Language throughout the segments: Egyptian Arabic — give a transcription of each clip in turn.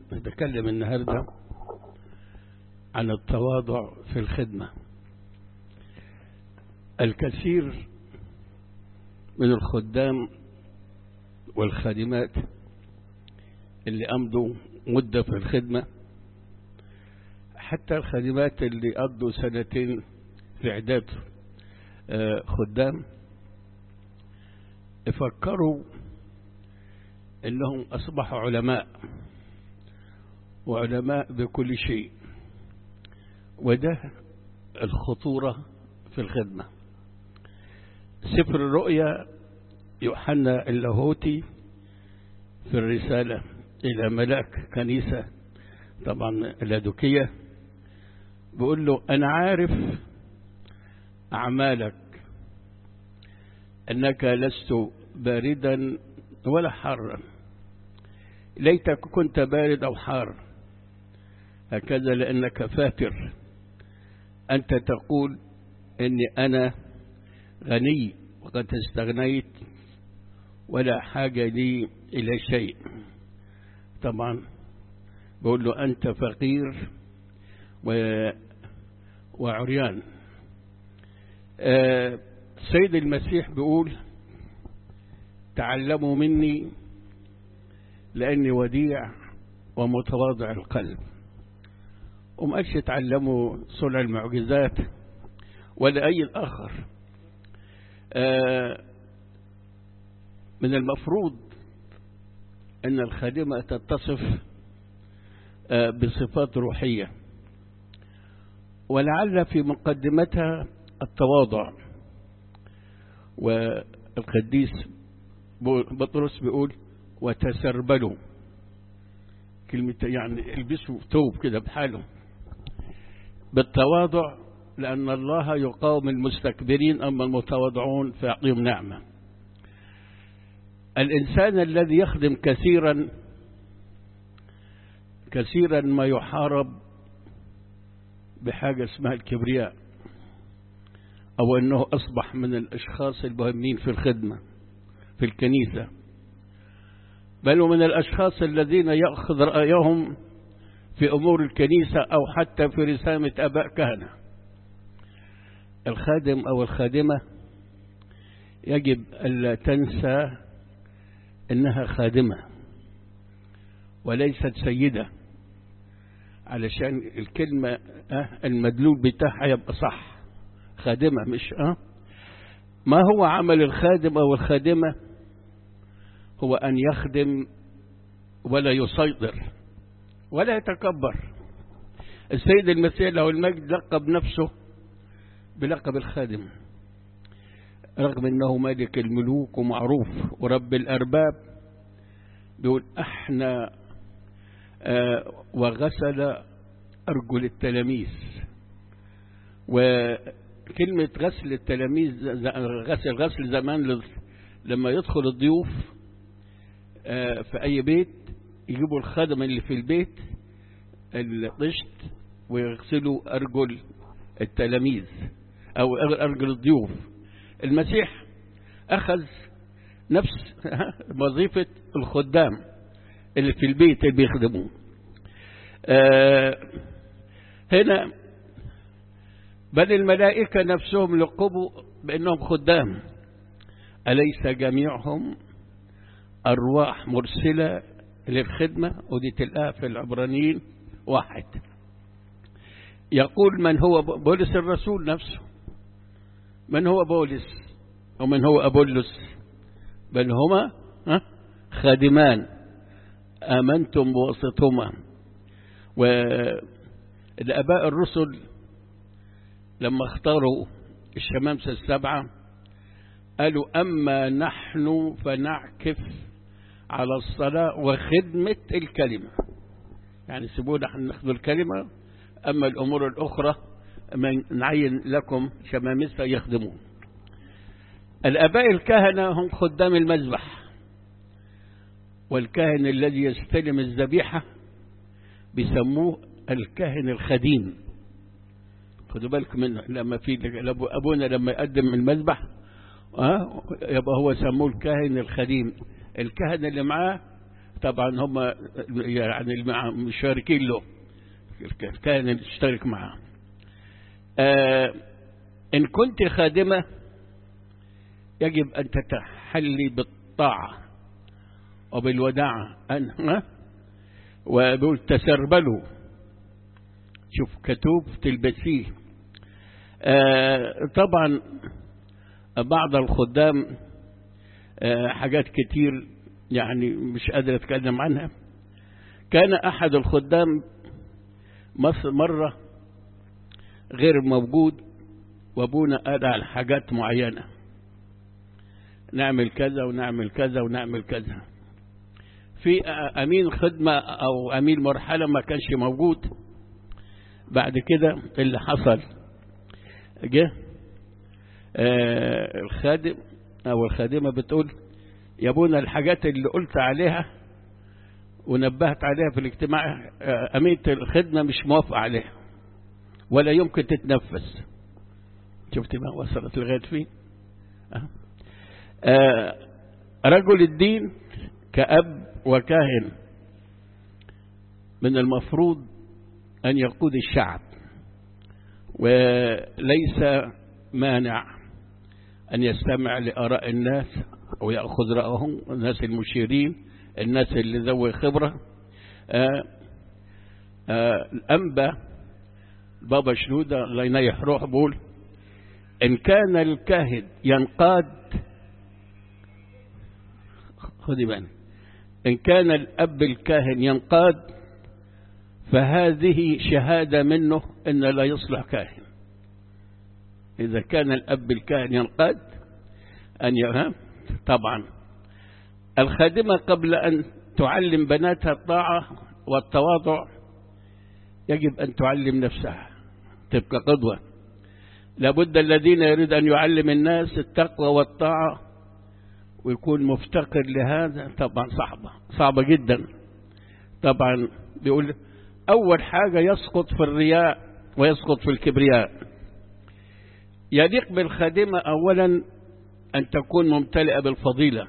نتكلم النهاردة عن التواضع في الخدمة الكثير من الخدام والخادمات اللي أمضوا مدة في الخدمة حتى الخادمات اللي قضوا سنتين في إعداد خدام فكروا انهم اصبحوا علماء وعلماء بكل شيء وده الخطورة في الخدمة سفر الرؤيا يوحنا اللاهوتي في الرسالة إلى ملاك كنيسة طبعا اللادوكية بيقول له أنا عارف أعمالك أنك لست باردا ولا حارا ليتك كنت بارد أو حار هكذا لأنك فاتر أنت تقول إني أنا غني وقد استغنيت ولا حاجة لي إلى شيء طبعا بقول له أنت فقير و... وعريان آه سيد المسيح بيقول تعلموا مني لأني وديع ومتواضع القلب وما قالش تعلموا صنع المعجزات ولا أي الآخر آه من المفروض أن الخادمة تتصف آه بصفات روحية ولعل في مقدمتها التواضع والقديس بطرس بيقول وتسربلوا كلمة يعني البسوا توب كده بحاله بالتواضع لأن الله يقاوم المستكبرين أما المتواضعون فيعطيهم نعمة الإنسان الذي يخدم كثيرا كثيرا ما يحارب بحاجة اسمها الكبرياء أو أنه أصبح من الأشخاص المهمين في الخدمة في الكنيسة بل ومن الأشخاص الذين يأخذ رأيهم في أمور الكنيسة أو حتى في رسامة أباء كهنة الخادم أو الخادمة يجب ألا تنسى أنها خادمة وليست سيدة علشان الكلمة المدلول بتاعها يبقى صح خادمة مش أه ما هو عمل الخادم أو الخادمة هو أن يخدم ولا يسيطر ولا يتكبر السيد المسيح له المجد لقب نفسه بلقب الخادم رغم أنه ملك الملوك ومعروف ورب الأرباب بيقول احنا آه وغسل أرجل التلاميذ وكلمة غسل التلاميذ غسل غسل زمان لما يدخل الضيوف في أي بيت يجيبوا الخدم اللي في البيت الطشت ويغسلوا أرجل التلاميذ أو أرجل الضيوف المسيح أخذ نفس وظيفة الخدام اللي في البيت اللي بيخدموه هنا بل الملائكة نفسهم لقبوا بأنهم خدام أليس جميعهم أرواح مرسلة للخدمة ودي تلقاها في العبرانيين واحد يقول من هو بولس الرسول نفسه من هو بولس ومن هو أبولس بل هما خادمان آمنتم بواسطهما والآباء الرسل لما اختاروا الشمامسة السبعة قالوا أما نحن فنعكف على الصلاة وخدمة الكلمة يعني سيبونا احنا ناخذ الكلمة أما الأمور الأخرى نعين لكم شمامسة يخدمون الأباء الكهنة هم خدام المذبح والكاهن الذي يستلم الذبيحة بيسموه الكاهن الخديم خدوا بالكم منه لما في أبونا لما يقدم المذبح أه يبقى هو سموه الكاهن الخديم الكهنة اللي معاه طبعا هم يعني المشاركين له كان يشترك معه آه إن كنت خادمة يجب أن تتحلي بالطاعة وبالوداعة أن وبيقول تسربلوا شوف كتوب تلبسيه آه طبعا بعض الخدام آه حاجات كتير يعني مش قادر اتكلم عنها كان احد الخدام مصر مرة غير موجود وابونا قال على حاجات معينة نعمل كذا ونعمل كذا ونعمل كذا في امين خدمة او امين مرحلة ما كانش موجود بعد كده اللي حصل جه آه الخادم او الخادمة بتقول يا ابونا الحاجات اللي قلت عليها ونبهت عليها في الاجتماع آه أمينة الخدمة مش موافقة عليها ولا يمكن تتنفس شفت ما وصلت لغاية فين آه. آه رجل الدين كأب وكاهن من المفروض أن يقود الشعب وليس مانع أن يستمع لآراء الناس ويأخذ رأيهم الناس المشيرين الناس اللي ذوي خبرة آآ آآ الأنبا بابا شنودة الله ينيح روح بقول إن كان الكاهن ينقاد خذي بالك إن كان الأب الكاهن ينقاد فهذه شهادة منه إن لا يصلح كاهن إذا كان الأب الكاهن ينقاد أن يفهم طبعا الخادمة قبل أن تعلم بناتها الطاعة والتواضع يجب أن تعلم نفسها تبقى قدوة لابد الذين يريد أن يعلم الناس التقوى والطاعة ويكون مفتقر لهذا طبعا صعبة صعبة جدا طبعا بيقول أول حاجة يسقط في الرياء ويسقط في الكبرياء يليق بالخادمة أولا أن تكون ممتلئة بالفضيلة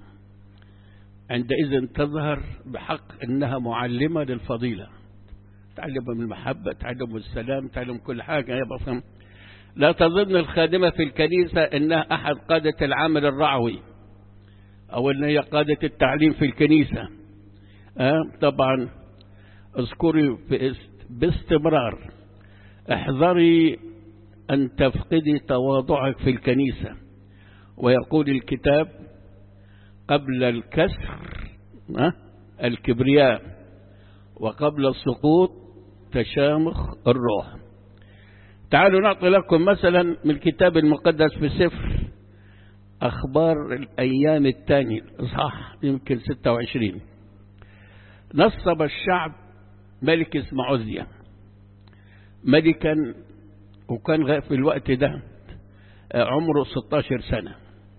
عندئذ تظهر بحق أنها معلمة للفضيلة تعلم من المحبة تعلم من السلام تعلم كل حاجة يا بصم لا تظن الخادمة في الكنيسة أنها أحد قادة العمل الرعوي أو أن هي قادة التعليم في الكنيسة أه؟ طبعا اذكري باستمرار احذري أن تفقدي تواضعك في الكنيسة ويقول الكتاب قبل الكسر أه؟ الكبرياء وقبل السقوط تشامخ الروح تعالوا نعطي لكم مثلا من الكتاب المقدس في سفر أخبار الأيام الثانية صح يمكن 26 نصب الشعب ملك اسمه عزية ملكا وكان في الوقت ده عمره 16 سنة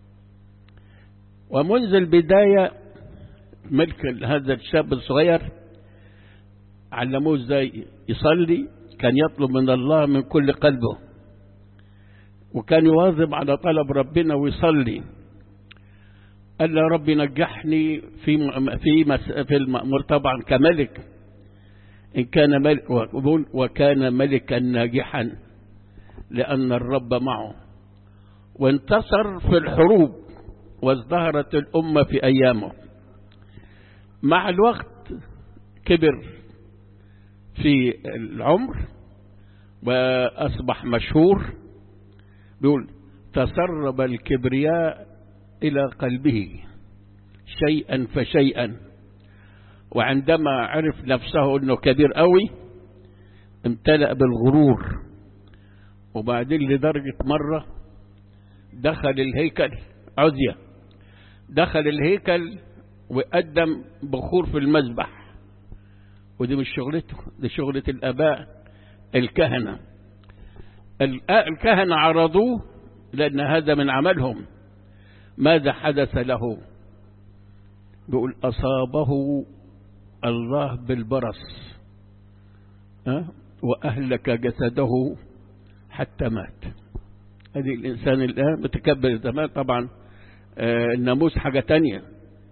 ومنذ البداية ملك هذا الشاب الصغير علموه ازاي يصلي كان يطلب من الله من كل قلبه وكان يواظب على طلب ربنا ويصلي قال يا رب نجحني في في في المأمور طبعا كملك إن كان ملك وكان ملكا ناجحا لأن الرب معه وانتصر في الحروب وازدهرت الأمة في أيامه مع الوقت كبر في العمر وأصبح مشهور بيقول تسرب الكبرياء إلى قلبه شيئا فشيئا وعندما عرف نفسه أنه كبير قوي امتلأ بالغرور وبعدين لدرجة مرة دخل الهيكل عزية دخل الهيكل وقدم بخور في المذبح ودي مش شغلته دي شغلة الآباء الكهنة الكهنة عرضوه لأن هذا من عملهم ماذا حدث له بيقول أصابه الله بالبرص أه؟ وأهلك جسده حتى مات هذه الإنسان الآن متكبر زمان طبعا آه الناموس حاجة تانية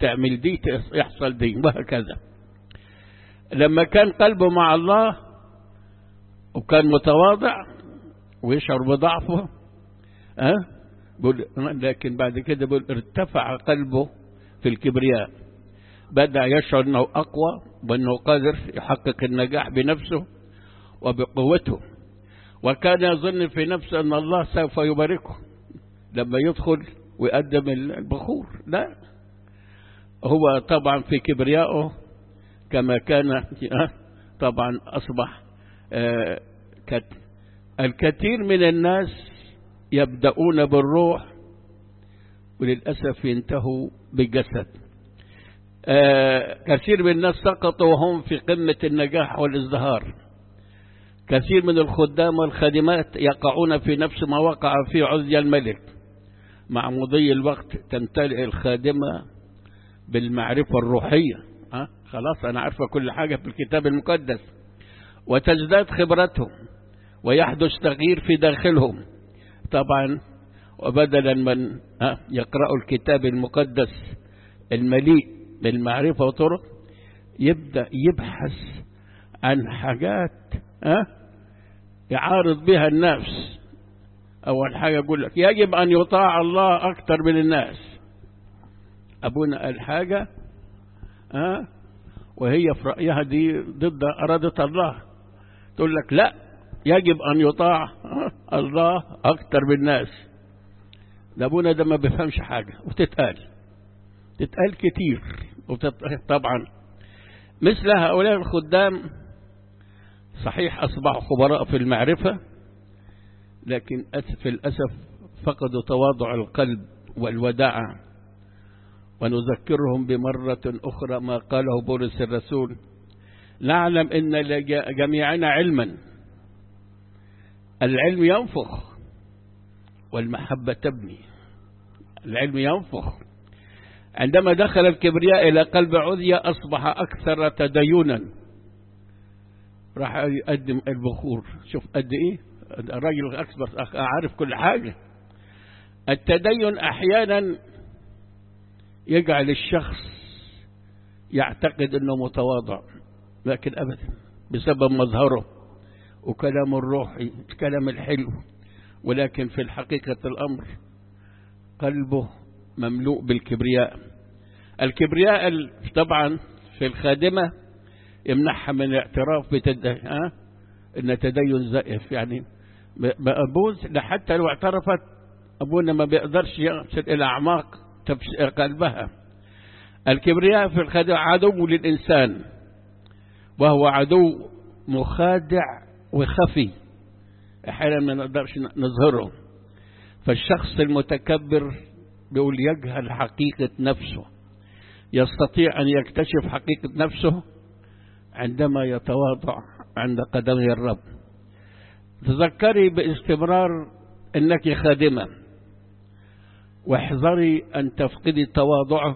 تعمل دي يحصل دي وهكذا لما كان قلبه مع الله وكان متواضع ويشعر بضعفه أه؟ بقول لكن بعد كده بقول ارتفع قلبه في الكبرياء بدأ يشعر أنه أقوى وأنه قادر يحقق النجاح بنفسه وبقوته وكان يظن في نفسه أن الله سوف يباركه لما يدخل ويقدم البخور لا هو طبعا في كبريائه كما كان طبعا أصبح الكثير من الناس يبدأون بالروح وللأسف ينتهوا بالجسد كثير من الناس سقطوا وهم في قمة النجاح والازدهار كثير من الخدام والخادمات يقعون في نفس ما وقع فيه عزي الملك مع مضي الوقت تمتلئ الخادمة بالمعرفة الروحية أه؟ خلاص أنا عارفة كل حاجة في الكتاب المقدس وتزداد خبرتهم ويحدث تغيير في داخلهم طبعا وبدلا من أه؟ يقرأوا الكتاب المقدس المليء بالمعرفة وطرق يبدأ يبحث عن حاجات أه؟ يعارض بها النفس أول حاجة أقول لك يجب أن يطاع الله أكثر من الناس أبونا قال حاجة أه؟ وهي في رأيها دي ضد إرادة الله تقول لك لا يجب أن يطاع الله أكثر من الناس ده أبونا ده ما بيفهمش حاجة وتتقال تتقال كتير وتت... طبعا مثل هؤلاء الخدام صحيح أصبحوا خبراء في المعرفة لكن في الأسف فقدوا تواضع القلب والوداعة ونذكرهم بمرة أخرى ما قاله بولس الرسول نعلم أن لجميعنا علما العلم ينفخ والمحبة تبني العلم ينفخ عندما دخل الكبرياء إلى قلب عذية أصبح أكثر تدينا راح يقدم البخور شوف قد إيه الراجل أكبر عارف كل حاجة التدين أحيانا يجعل الشخص يعتقد أنه متواضع لكن أبدا بسبب مظهره وكلامه الروحي الكلام الحلو ولكن في الحقيقة الأمر قلبه مملوء بالكبرياء الكبرياء طبعا في الخادمة يمنعها من الاعتراف بتد... ها؟ ان تدين زائف يعني أبوز حتى لو اعترفت أبونا ما بيقدرش يصل إلى أعماق قلبها الكبرياء في الخادع عدو للإنسان وهو عدو مخادع وخفي أحيانا ما نقدرش نظهره فالشخص المتكبر بيقول يجهل حقيقة نفسه يستطيع أن يكتشف حقيقة نفسه عندما يتواضع عند قدمي الرب تذكري باستمرار أنك خادمة واحذري أن تفقدي تواضعك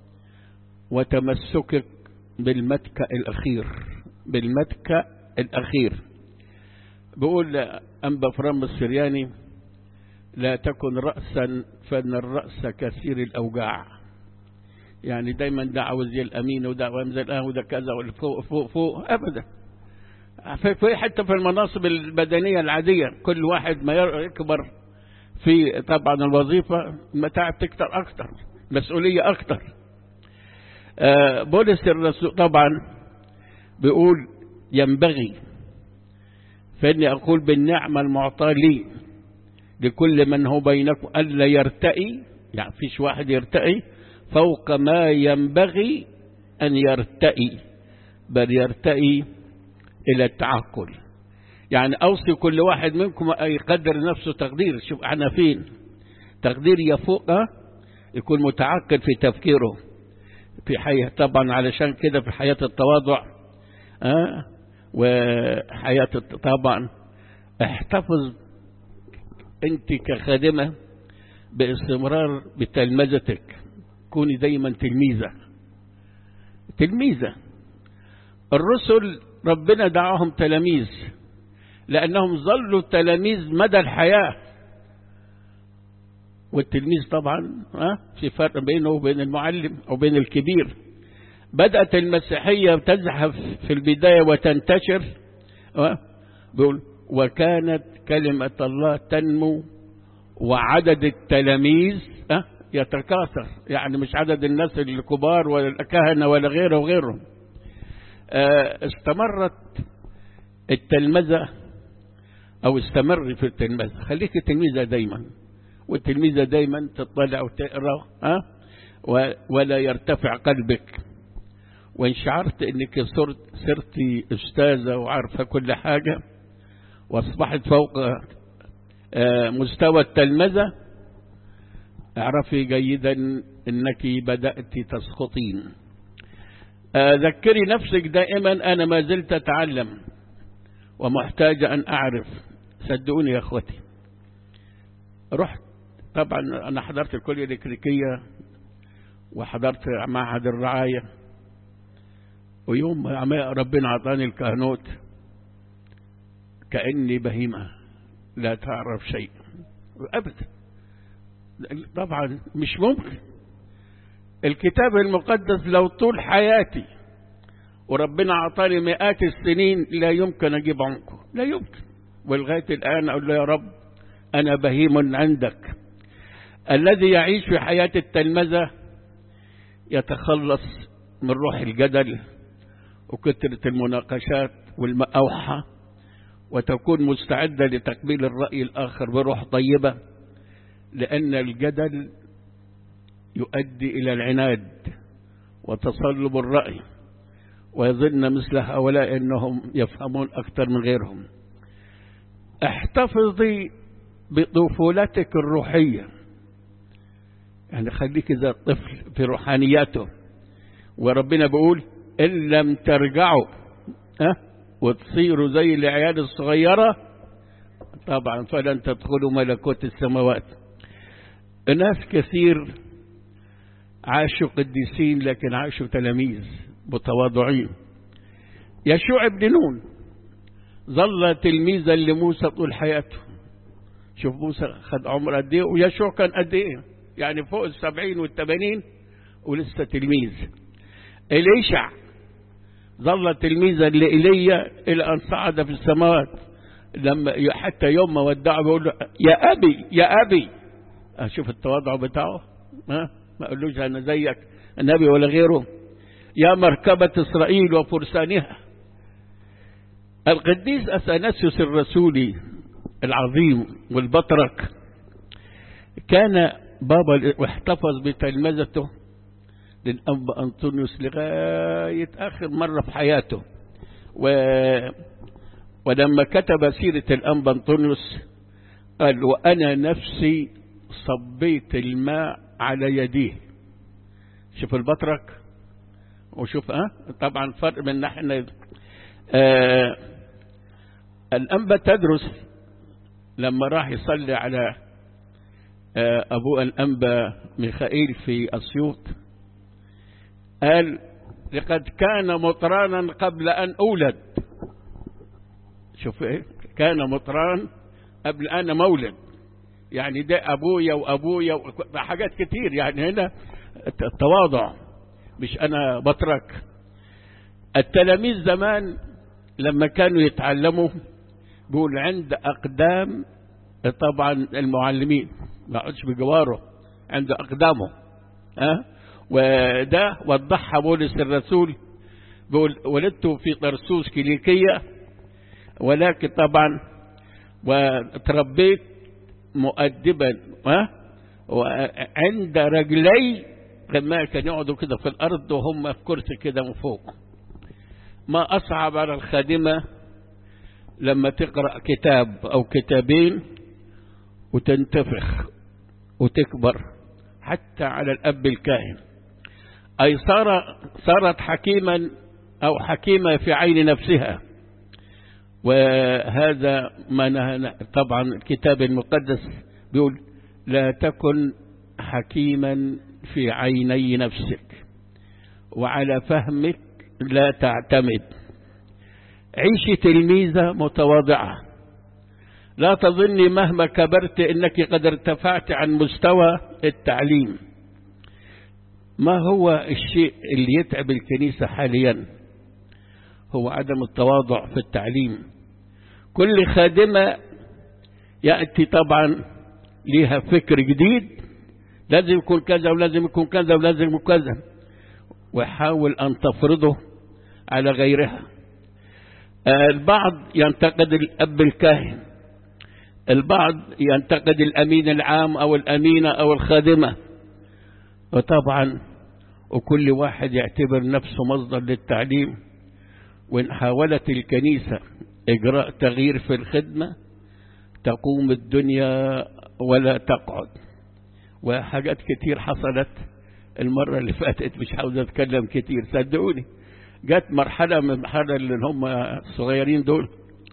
وتمسكك بالمتكأ الأخير بالمتكأ الأخير بقول أنبا فرام السرياني لا تكن رأسا فإن الرأس كثير الأوجاع يعني دايما ده عاوز الأمين وده عاوز الأه وده كذا والفوق فوق فوق أبدا في حتى في المناصب البدنية العادية كل واحد ما يكبر في طبعا الوظيفة متاعب تكتر أكتر مسؤولية أكتر آه بولس الرسول طبعا بيقول ينبغي فإني أقول بالنعمة المعطاة لي لكل من هو بينكم ألا يرتئي يعني فيش واحد يرتئي فوق ما ينبغي أن يرتئي بل يرتئي إلى التعقل يعني أوصي كل واحد منكم أن يقدر نفسه تقدير شوف احنا فين تقدير يفوق يكون متعقل في تفكيره في حياة طبعا علشان كده في حياة التواضع أه؟ وحياة طبعا احتفظ انت كخادمة باستمرار بتلمذتك كوني دايما تلميذة تلميذة الرسل ربنا دعاهم تلاميذ لأنهم ظلوا تلاميذ مدى الحياة والتلميذ طبعا ها في فرق بينه وبين المعلم أو بين الكبير بدأت المسيحية تزحف في البداية وتنتشر بيقول وكانت كلمة الله تنمو وعدد التلاميذ يتكاثر يعني مش عدد الناس الكبار ولا الكهنة ولا غيره وغيرهم استمرت التلمذة أو استمر في التلمذة خليك تلميذة دايما والتلميذة دايما تطلع وتقرأ ها ولا يرتفع قلبك وإن شعرت أنك صرت صرتي أستاذة وعارفة كل حاجة وأصبحت فوق مستوى التلمذة اعرفي جيدا أنك بدأت تسقطين ذكري نفسك دائما أنا ما زلت أتعلم ومحتاج أن أعرف صدقوني يا أخوتي رحت طبعا أنا حضرت الكلية الإكليكية وحضرت معهد الرعاية ويوم ما ربنا أعطاني الكهنوت كأني بهيمة لا تعرف شيء أبدا طبعا مش ممكن الكتاب المقدس لو طول حياتي وربنا أعطاني مئات السنين لا يمكن أجيب عنكم لا يمكن ولغاية الآن أقول له يا رب أنا بهيم عندك الذي يعيش في حياة التلمذة يتخلص من روح الجدل وكثرة المناقشات والمأوحة وتكون مستعدة لتقبيل الرأي الآخر بروح طيبة لأن الجدل يؤدي إلى العناد وتصلب الرأي ويظن مثل هؤلاء أنهم يفهمون أكثر من غيرهم احتفظي بطفولتك الروحية يعني خليك زي الطفل في روحانياته وربنا بيقول إن لم ترجعوا أه؟ وتصيروا زي العيال الصغيرة طبعا فلن تدخلوا ملكوت السماوات ناس كثير عاشوا قديسين لكن عاشوا تلاميذ متواضعين يشوع بن نون ظل تلميذا لموسى طول حياته شوف موسى خد عمر قد ايه ويشوع كان قد ايه يعني فوق السبعين والثمانين ولسه تلميذ إليشع ظل تلميذا لإيليا إلى أن صعد في السماوات لما حتى يوم ما ودعه بيقول له يا أبي يا أبي أشوف التواضع بتاعه ما ما قالوش أنا زيك النبي ولا غيره يا مركبة إسرائيل وفرسانها القديس أثناسيوس الرسولي العظيم والبطرك كان بابا واحتفظ بتلمذته للأب أنطونيوس لغاية آخر مرة في حياته و... ولما كتب سيرة الأنب أنطونيوس قال وأنا نفسي صبيت الماء على يديه شوف البطرك وشوف أه طبعا فرق من نحن آه الأنبا تدرس لما راح يصلي على آه أبو الأنبا ميخائيل في أسيوط قال لقد كان مطرانا قبل أن أولد شوف إيه كان مطران قبل أنا مولد يعني ده أبويا وأبويا حاجات كتير يعني هنا التواضع مش أنا بترك التلاميذ زمان لما كانوا يتعلموا بيقول عند أقدام طبعا المعلمين ما عادش بجواره عند أقدامه ها أه؟ وده وضحها بولس الرسول بيقول ولدت في طرسوس كليكية ولكن طبعا وتربيت مؤدبا ها وعند رجلي لما كان يقعدوا كده في الأرض وهم في كرسي كده من فوق ما أصعب على الخادمة لما تقرأ كتاب أو كتابين وتنتفخ وتكبر حتى على الأب الكاهن أي صار صارت حكيما أو حكيمة في عين نفسها وهذا ما طبعا الكتاب المقدس بيقول لا تكن حكيما في عيني نفسك وعلى فهمك لا تعتمد عيشي تلميذة متواضعة لا تظني مهما كبرت انك قد ارتفعت عن مستوى التعليم ما هو الشيء اللي يتعب الكنيسة حاليا هو عدم التواضع في التعليم كل خادمة يأتي طبعا ليها فكر جديد لازم يكون كذا ولازم يكون كذا ولازم يكون كذا ويحاول أن تفرضه على غيرها البعض ينتقد الأب الكاهن البعض ينتقد الأمين العام أو الأمينة أو الخادمة وطبعا وكل واحد يعتبر نفسه مصدر للتعليم وإن حاولت الكنيسة إجراء تغيير في الخدمة تقوم الدنيا ولا تقعد وحاجات كتير حصلت المرة اللي فاتت مش عاوز أتكلم كتير صدقوني جت مرحلة من المرحلة اللي هم الصغيرين دول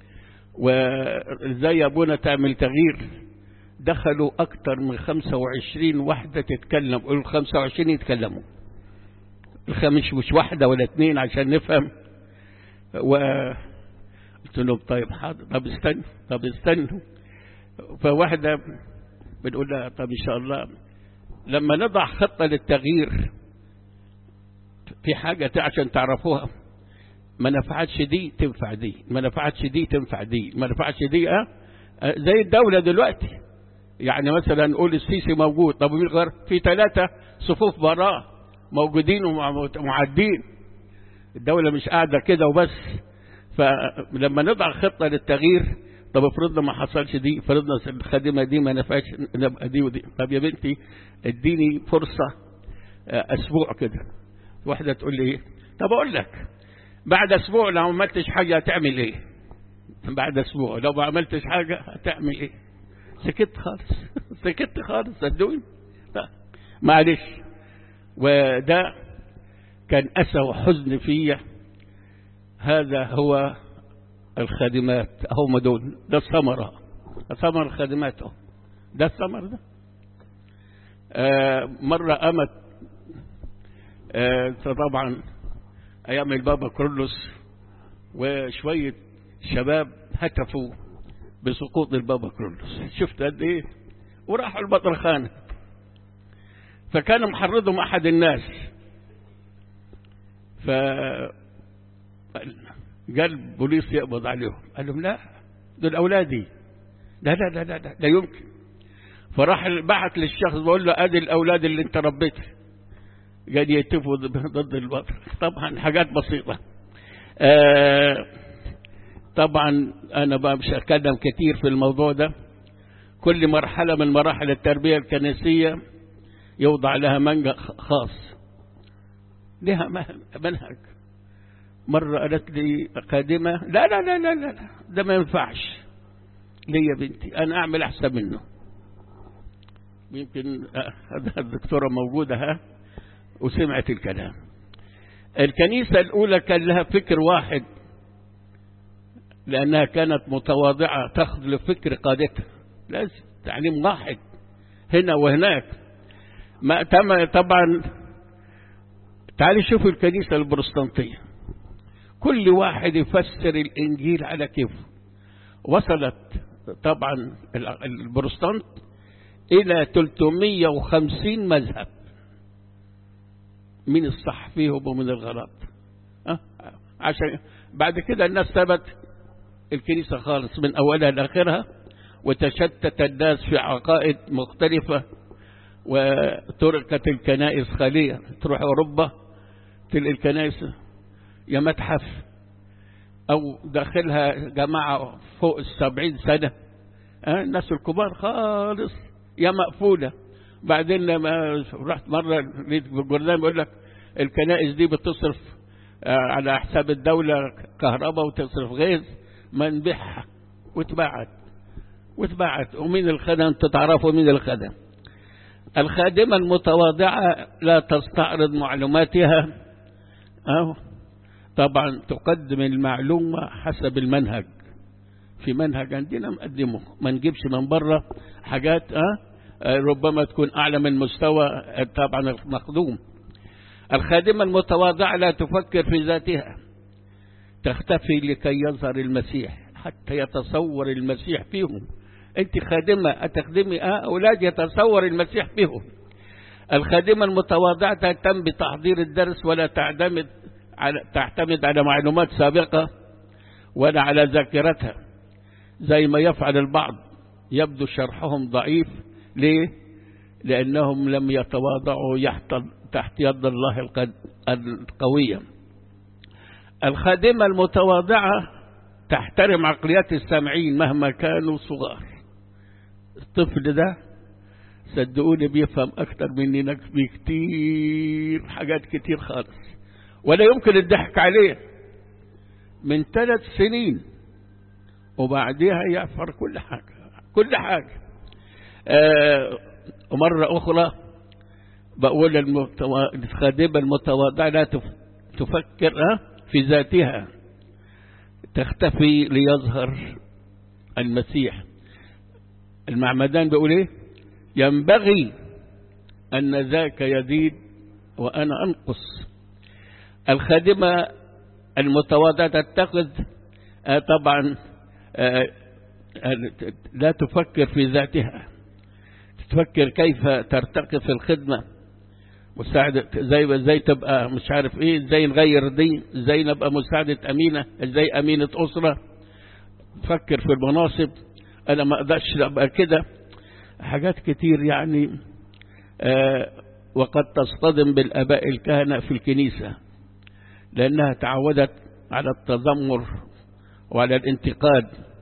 وازاي ابونا تعمل تغيير دخلوا اكتر من 25 واحدة تتكلم قولوا 25 يتكلموا الخمس مش واحدة ولا اثنين عشان نفهم و قلت لهم طيب حاضر طب استنوا طب استنوا فواحدة بنقول لها طب ان شاء الله لما نضع خطة للتغيير في حاجة عشان تعرفوها ما نفعتش دي تنفع دي ما نفعتش دي تنفع دي ما نفعتش دي اه زي الدولة دلوقتي يعني مثلا نقول السيسي موجود طب مين غير في ثلاثة صفوف براه موجودين ومعدين الدولة مش قاعدة كده وبس فلما نضع خطة للتغيير طب افرضنا ما حصلش دي فرضنا الخادمة دي ما نفعتش نبقى دي ودي طب يا بنتي اديني فرصة اسبوع كده واحدة تقول لي ايه طب اقول لك بعد اسبوع لو ما عملتش حاجة هتعمل ايه بعد اسبوع لو ما عملتش حاجة هتعمل ايه سكت خالص سكت خالص صدقوني معلش وده كان أسى وحزن فيا هذا هو الخادمات هم دول ده الثمرة ثمر الخادمات ده الثمر ده آه مرة أمت آه طبعا أيام البابا كرولوس وشوية شباب هتفوا بسقوط البابا كرولوس شفت قد ايه وراحوا البطرخانة فكان محرضهم أحد الناس ف قال بوليس يقبض عليهم قال لهم لا دول أولادي لا لا لا لا لا, لا يمكن فراح بعت للشخص بقول له ادي الاولاد اللي انت ربيته قال يتفوا ضد الوضع طبعا حاجات بسيطه آه طبعا انا بقى مش هتكلم كتير في الموضوع ده كل مرحله من مراحل التربيه الكنسيه يوضع لها منهج خاص لها منهج مرة قالت لي قادمة لا لا لا لا لا ده ما ينفعش ليه يا بنتي أنا أعمل أحسن منه يمكن الدكتورة موجودة ها وسمعت الكلام الكنيسة الأولى كان لها فكر واحد لأنها كانت متواضعة تأخذ فكر قادتها لازم تعليم واحد هنا وهناك ما تم طبعا تعالي شوفوا الكنيسة البروتستانتية كل واحد يفسر الإنجيل على كيفه وصلت طبعا البروتستانت إلى 350 مذهب من الصح فيهم ومن الغلط أه؟ عشان بعد كده الناس ثبت الكنيسة خالص من أولها لآخرها وتشتت الناس في عقائد مختلفة وتركت الكنائس خالية تروح أوروبا تلقي الكنائس يا متحف أو داخلها جماعة فوق السبعين سنة أه؟ الناس الكبار خالص يا مقفولة بعدين لما رحت مرة لقيت في الجردان بيقول لك الكنائس دي بتصرف على حساب الدولة كهرباء وتصرف غاز ما نبيعها واتباعت واتباعت ومين الخدم انتوا تعرفوا مين الخدم الخادمة المتواضعة لا تستعرض معلوماتها أو طبعا تقدم المعلومة حسب المنهج في منهج عندنا مقدمه ما نجيبش من بره حاجات أه ربما تكون أعلى من مستوى طبعا المخدوم الخادمة المتواضعة لا تفكر في ذاتها تختفي لكي يظهر المسيح حتى يتصور المسيح فيهم أنت خادمة أتخدمي آه أولاد يتصور المسيح بهم الخادمة المتواضعة تهتم بتحضير الدرس ولا تعتمد على تعتمد على معلومات سابقة ولا على ذاكرتها زي ما يفعل البعض يبدو شرحهم ضعيف ليه؟ لأنهم لم يتواضعوا تحت يد الله القوية الخادمة المتواضعة تحترم عقليات السامعين مهما كانوا صغار الطفل ده صدقوني بيفهم أكتر مننا بكتير حاجات كتير خالص ولا يمكن الضحك عليه من ثلاث سنين وبعدها يعفر كل حاجة كل حاجة آه ومرة أخرى بقول الخادمة المتواضعة لا تفكر في ذاتها تختفي ليظهر المسيح المعمدان بيقول ايه ينبغي أن ذاك يزيد وأنا أنقص الخادمة المتواضعة تتخذ آه طبعا آه لا تفكر في ذاتها تفكر كيف ترتقي في الخدمة مساعدة زي ازاي تبقى مش عارف ايه ازاي نغير دي ازاي نبقى مساعدة امينة ازاي امينة اسرة تفكر في المناصب انا ما اقدرش ابقى كده حاجات كتير يعني آه وقد تصطدم بالاباء الكهنة في الكنيسة لانها تعودت على التذمر وعلى الانتقاد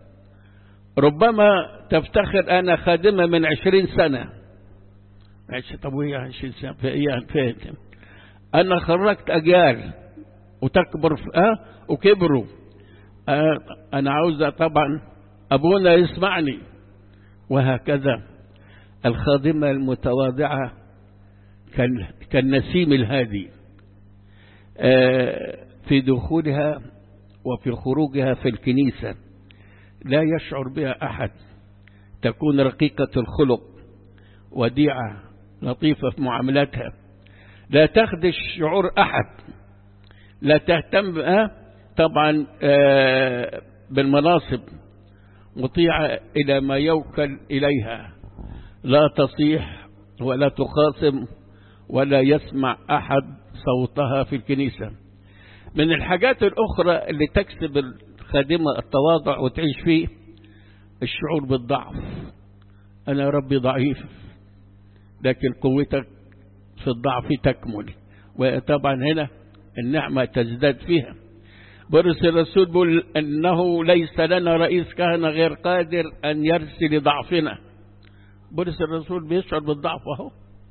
ربما تفتخر أنا خادمة من عشرين سنة عشرين طب وهي عشرين سنة في إيه فين أنا خرجت أجيال وتكبر أه وكبروا أه أنا عاوزة طبعا أبونا يسمعني وهكذا الخادمة المتواضعة كالنسيم الهادي أه في دخولها وفي خروجها في الكنيسة لا يشعر بها أحد تكون رقيقة الخلق وديعة لطيفة في معاملاتها لا تخدش شعور أحد لا تهتم طبعا بالمناصب مطيعة إلى ما يوكل إليها لا تصيح ولا تخاصم ولا يسمع أحد صوتها في الكنيسة من الحاجات الأخرى اللي تكسب الخادمة التواضع وتعيش فيه الشعور بالضعف أنا يا ربي ضعيف لكن قوتك في الضعف تكمل وطبعا هنا النعمة تزداد فيها برس الرسول بيقول أنه ليس لنا رئيس كهنة غير قادر أن يرسل ضعفنا برس الرسول بيشعر بالضعف اهو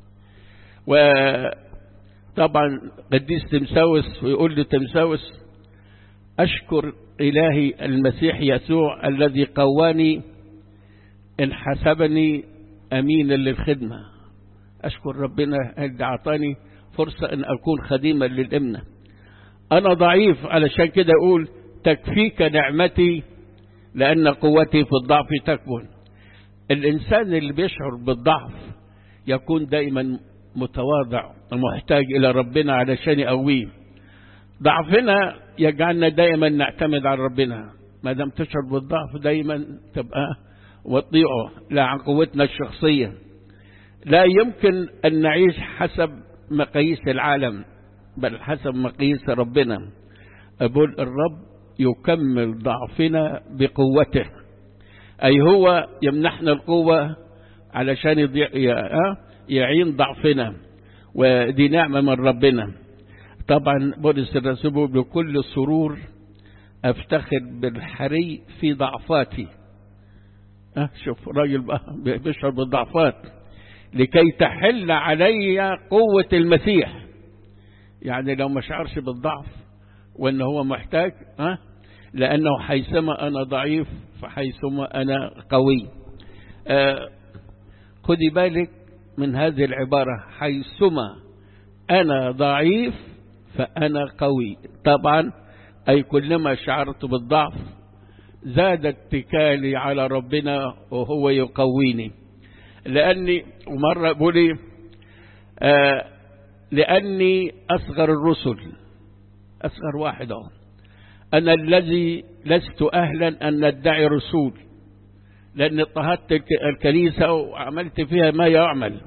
وطبعا قديس تمساوس ويقول لتمساوس أشكر إلهي المسيح يسوع الذي قواني إن حسبني أمينا للخدمة أشكر ربنا اللي أعطاني فرصة أن أكون خديما للإمنة أنا ضعيف علشان كده أقول تكفيك نعمتي لأن قوتي في الضعف تكمن الإنسان اللي بيشعر بالضعف يكون دائما متواضع ومحتاج إلى ربنا علشان يقويه ضعفنا يجعلنا دائما نعتمد على ربنا ما دام تشعر بالضعف دائما تبقى وطيعه لا عن قوتنا الشخصية لا يمكن أن نعيش حسب مقاييس العالم بل حسب مقاييس ربنا أقول الرب يكمل ضعفنا بقوته أي هو يمنحنا القوة علشان يضيع يعين ضعفنا ودي نعمة من ربنا طبعا بولس الرسول بكل سرور افتخر بالحري في ضعفاتي أه شوف راجل بقى بيشعر بالضعفات لكي تحل علي قوة المسيح يعني لو ما شعرش بالضعف وان هو محتاج أه لانه حيثما انا ضعيف فحيثما انا قوي أه خدي بالك من هذه العبارة حيثما انا ضعيف فأنا قوي طبعا أي كلما شعرت بالضعف زاد اتكالي على ربنا وهو يقويني لأني ومرة بقولي آه لأني أصغر الرسل أصغر واحد أهو أنا الذي لست أهلا أن ندعي رسول لأن اضطهدت الك- الكنيسة وعملت فيها ما يعمل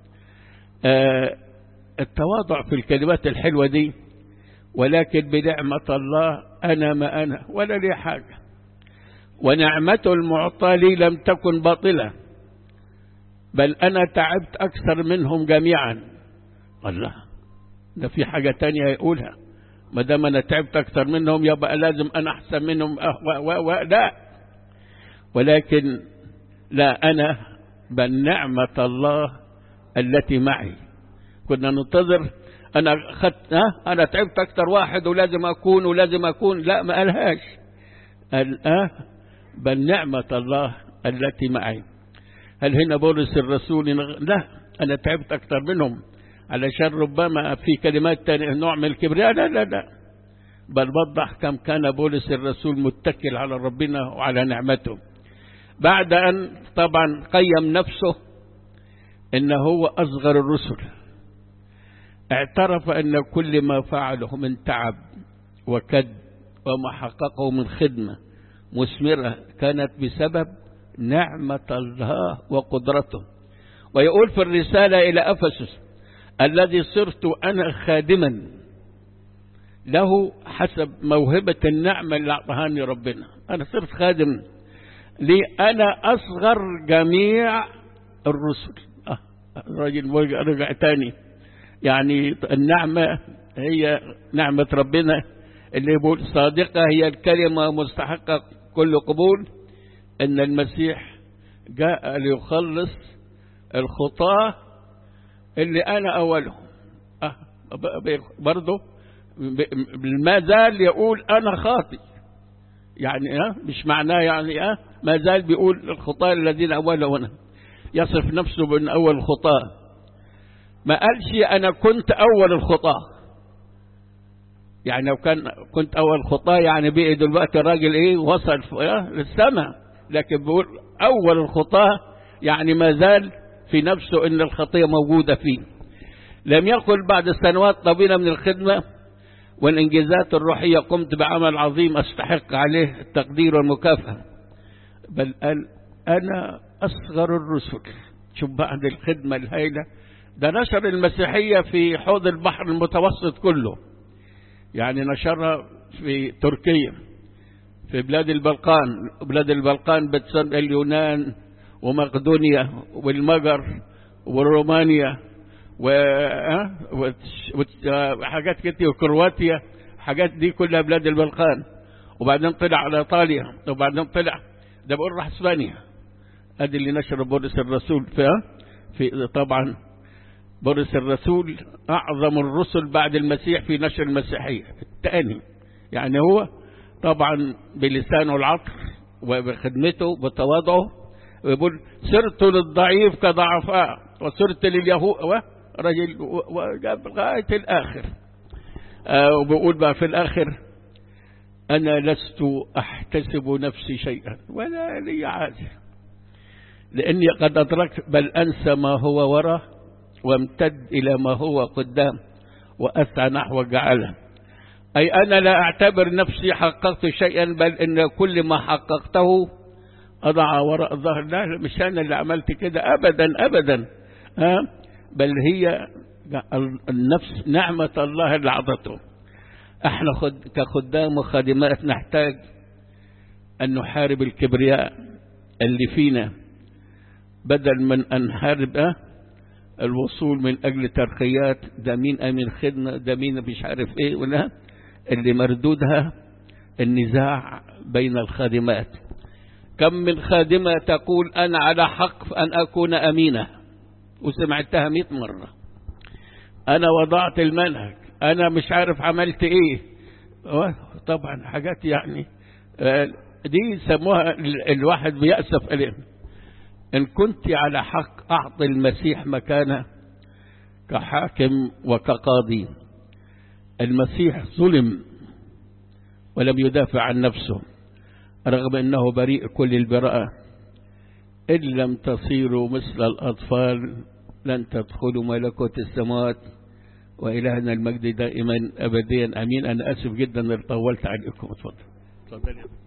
آه، التواضع في الكلمات الحلوة دي ولكن بنعمة الله أنا ما أنا ولا لي حاجة ونعمته المعطى لي لم تكن باطلة بل أنا تعبت أكثر منهم جميعا الله ده في حاجة تانية يقولها ما دام أنا تعبت أكثر منهم يبقى لازم أنا أحسن منهم أه و و و لا ولكن لا أنا بل نعمة الله التي معي كنا ننتظر أنا خدت ها أنا تعبت أكثر واحد ولازم أكون ولازم أكون لا ما قالهاش قال أه بل نعمة الله التي معي هل هنا بولس الرسول ينغ- لا أنا تعبت أكثر منهم علشان ربما في كلمات تانية نوع من الكبرياء لا لا لا بل وضح كم كان بولس الرسول متكل على ربنا وعلى نعمته بعد أن طبعا قيم نفسه إن هو أصغر الرسل اعترف أن كل ما فعله من تعب وكد وما حققه من خدمة مثمرة كانت بسبب نعمة الله وقدرته ويقول في الرسالة إلى أفسس الذي صرت أنا خادما له حسب موهبة النعمة اللي أعطهاني ربنا أنا صرت خادم لي أنا أصغر جميع الرسل آه الراجل رجع, رجع تاني يعني النعمة هي نعمة ربنا اللي يقول صادقة هي الكلمة مستحقة كل قبول أن المسيح جاء ليخلص الخطاة اللي أنا أولهم أه برضه ما زال يقول أنا خاطئ يعني أه مش معناه يعني أه ما زال بيقول الخطاة الذين أولهم أنا يصف نفسه من أول الخطاة ما قالش أنا كنت أول الخطاة يعني لو كان كنت أول خطاة يعني بقي دلوقتي الراجل إيه وصل للسماء لكن بيقول أول الخطاة يعني ما زال في نفسه إن الخطية موجودة فيه لم يقل بعد سنوات طويلة من الخدمة والإنجازات الروحية قمت بعمل عظيم أستحق عليه التقدير والمكافأة بل قال أنا أصغر الرسل شوف بعد الخدمة الهائلة ده نشر المسيحية في حوض البحر المتوسط كله يعني نشرها في تركيا في بلاد البلقان بلاد البلقان بتسمى اليونان ومقدونيا والمجر ورومانيا وحاجات كتير وكرواتيا حاجات دي كلها بلاد البلقان وبعدين طلع على ايطاليا وبعدين طلع ده بقول راح اسبانيا ادي اللي نشر بولس الرسول فيها في طبعا بولس الرسول اعظم الرسل بعد المسيح في نشر المسيحيه الثاني يعني هو طبعا بلسانه العطر وبخدمته بتواضعه ويقول سرت للضعيف كضعفاء وسرت لليهود رجل وجاب لغايه الاخر آه وبيقول بقى في الاخر انا لست احتسب نفسي شيئا ولا لي عاده لاني قد ادركت بل انسى ما هو وراء وامتد الى ما هو قدام واسعى نحو جعله أي أنا لا أعتبر نفسي حققت شيئا بل إن كل ما حققته أضع وراء الظهر لا مش أنا اللي عملت كده أبدا أبدا ها بل هي النفس نعمة الله اللي عطته احنا خد كخدام وخادمات نحتاج أن نحارب الكبرياء اللي فينا بدل من أن نحارب أه الوصول من أجل ترقيات ده مين أمين خدمة ده مين مش عارف إيه ولا اللي مردودها النزاع بين الخادمات كم من خادمة تقول أنا على حق أن أكون أمينة وسمعتها مئة مرة أنا وضعت المنهج أنا مش عارف عملت إيه طبعا حاجات يعني دي سموها الواحد بيأسف إليه إن كنت على حق أعطي المسيح مكانه كحاكم وكقاضي المسيح ظلم ولم يدافع عن نفسه رغم أنه بريء كل البراءة إن لم تصيروا مثل الأطفال لن تدخلوا ملكوت السماوات وإلهنا المجد دائما أبديا أمين أنا أسف جدا أن طولت عليكم اتفضل اتفضل